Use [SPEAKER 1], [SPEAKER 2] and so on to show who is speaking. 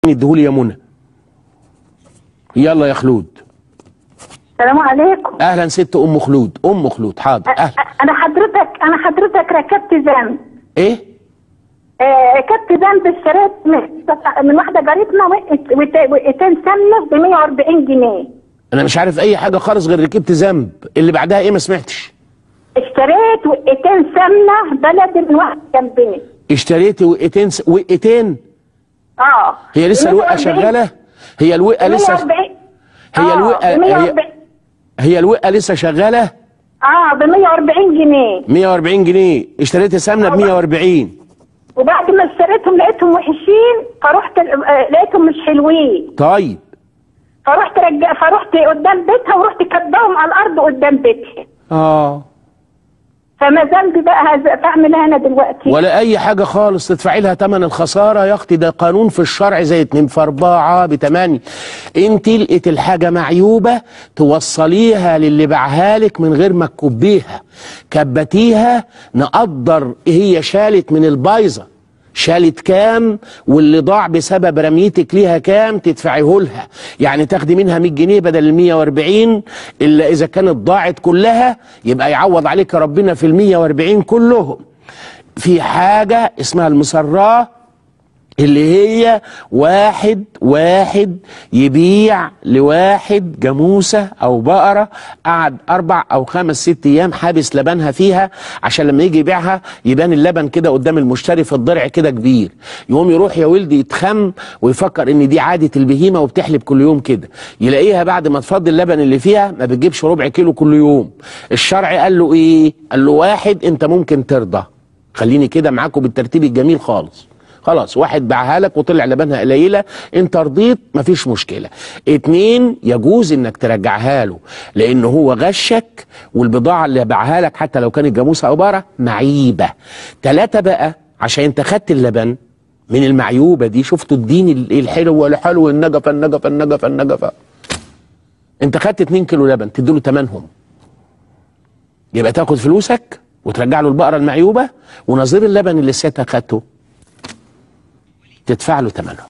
[SPEAKER 1] اديهولي يا منى يلا يا خلود
[SPEAKER 2] السلام عليكم
[SPEAKER 1] اهلا ست ام خلود ام خلود حاضر اهلا
[SPEAKER 2] انا حضرتك انا حضرتك ركبت ذنب
[SPEAKER 1] ايه
[SPEAKER 2] آه، ركبت ذنب اشتريت من- من واحده جارتنا وقت- وت- وقتين سمنه ب 140 جنيه
[SPEAKER 1] انا مش عارف اي حاجه خالص غير ركبت ذنب اللي بعدها ايه ما سمعتش
[SPEAKER 2] اشتريت وقتين سمنه بلدي من واحد جنبنا
[SPEAKER 1] اشتريتي وقتين س... وقتين
[SPEAKER 2] اه
[SPEAKER 1] هي لسه
[SPEAKER 2] ب
[SPEAKER 1] الوقه
[SPEAKER 2] 140
[SPEAKER 1] شغاله هي الوقه
[SPEAKER 2] ب
[SPEAKER 1] لسه
[SPEAKER 2] 140
[SPEAKER 1] هي
[SPEAKER 2] آه،
[SPEAKER 1] الوقه
[SPEAKER 2] ب
[SPEAKER 1] هي,
[SPEAKER 2] 140
[SPEAKER 1] هي الوقه لسه شغاله
[SPEAKER 2] اه ب 140 جنيه
[SPEAKER 1] 140 جنيه اشتريت سمنه ب 140
[SPEAKER 2] وبعد ما اشتريتهم لقيتهم وحشين فرحت آه، لقيتهم مش حلوين
[SPEAKER 1] طيب
[SPEAKER 2] فرحت رجع فرحت قدام بيتها ورحت كبهم على الارض قدام بيتها
[SPEAKER 1] اه
[SPEAKER 2] فما ذنبي بقى هذا فاعمل انا دلوقتي
[SPEAKER 1] ولا اي حاجه خالص تدفعي لها ثمن الخساره يا اختي ده قانون في الشرع زي اتنين في اربعه بتمانية انت لقيت الحاجه معيوبه توصليها للي باعها لك من غير ما تكبيها كبتيها نقدر هي شالت من البايظه شالت كام واللي ضاع بسبب رميتك ليها كام تدفعيه لها يعني تاخدي منها 100 جنيه بدل ال 140 الا اذا كانت ضاعت كلها يبقى يعوض عليك ربنا في ال 140 كلهم في حاجة اسمها المسراه اللي هي واحد واحد يبيع لواحد جاموسة أو بقرة قعد أربع أو خمس ست أيام حابس لبنها فيها عشان لما يجي يبيعها يبان اللبن كده قدام المشتري في الضرع كده كبير يقوم يروح يا ولدي يتخم ويفكر إن دي عادة البهيمة وبتحلب كل يوم كده يلاقيها بعد ما تفضي اللبن اللي فيها ما بتجيبش ربع كيلو كل يوم الشرع قال له إيه؟ قال له واحد أنت ممكن ترضى خليني كده معاكم بالترتيب الجميل خالص خلاص واحد باعها لك وطلع لبنها قليله انت رضيت مفيش مشكله اتنين يجوز انك ترجعها له لان هو غشك والبضاعه اللي باعها لك حتى لو كانت جاموسه او بقره معيبه تلاته بقى عشان انت خدت اللبن من المعيوبه دي شفتوا الدين ال- الحلو الحلو النجفه النجفه النجفه النجفه انت خدت 2 كيلو لبن تديله ثمنهم يبقى تاخد فلوسك وترجع له البقره المعيوبه ونظير اللبن اللي ساعتها خدته تدفع له ثمنه